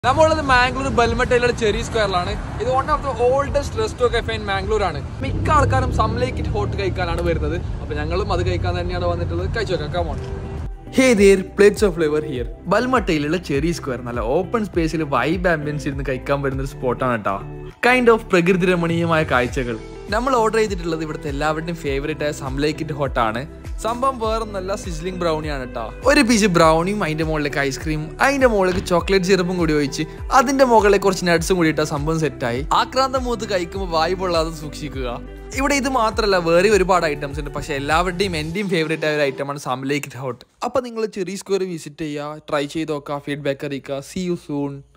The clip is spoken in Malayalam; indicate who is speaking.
Speaker 1: നമ്മളുള്ളത് മാംഗ്ലൂർ ബൽമട്ടയിലുള്ള ചെറി സ്ക്വയറിലാണ് ഇത് one of the oldest resto cafe in Mangalore ആണ് മിക്ക ആൾക്കാരും സംലേക്കിറ്റ് ഹോട്ട് കഴിക്കാനാണ് വരുന്നത് അപ്പൊ ഞങ്ങളും അത് കഴിക്കാൻ തന്നെയാണ് വന്നിട്ടുള്ളത് കഴിച്ചു നോക്കാം come on hey there plates of flavour here ബൽമട്ടയിലുള്ള ചെറി സ്ക്വയർ നല്ല ഓപ്പൺ സ്പേസിൽ വൈബ് ആംബിയൻസ് ഇരുന്ന് കഴിക്കാൻ പറ്റുന്ന ഒരു സ്പോട്ടാണ് കേട്ടോ കൈൻഡ് ഓഫ് പ്രകൃതി രമണീയമായ കാഴ്ചകൾ നമ്മൾ ഓർഡർ ചെയ്തിട്ടുള്ളത് ഇവിടുത്തെ എല്ലാവരുടെയും ഫേവറേറ്റ് ആയ സംലേക്കിറ്റ് ഹോട്ടാണ് സംഭവം വേറൊന്നല്ല സിസ്ലിംഗ് ബ്രൗണിയാണ് കേട്ടോ ഒരു പീസ് ബ്രൗണിയും അതിന്റെ മുകളിലേക്ക് ഐസ്ക്രീം അതിന്റെ മുകളിലേക്ക് ചോക്ലേറ്റ് സിറപ്പും കൂടി ഒഴിച്ച് അതിന്റെ മുകളിൽ കുറച്ച് നട്സും കൂടി ഇട്ട സംഭവം സെറ്റായി ആക്രാന്തം മൂത്ത് കഴിക്കുമ്പോൾ വായു പൊള്ളാതെ സൂക്ഷിക്കുക ഇവിടെ ഇത് മാത്രമല്ല വേറെ ഒരുപാട് ഐറ്റംസ് ഉണ്ട് പക്ഷെ എല്ലാവരുടെയും എന്റെയും ഫേവറേറ്റ് ആയ ഒരു ഐറ്റമാണ് സംലേക്ക് ഹോട്ട് അപ്പൊ നിങ്ങൾ ചെറിയ സ്ക്വയർ വിസിറ്റ് ചെയ്യുക ട്രൈ ചെയ്ത് നോക്കുക ഫീഡ്ബാക്ക് അറിയിക്കുക സി യു സൂൺ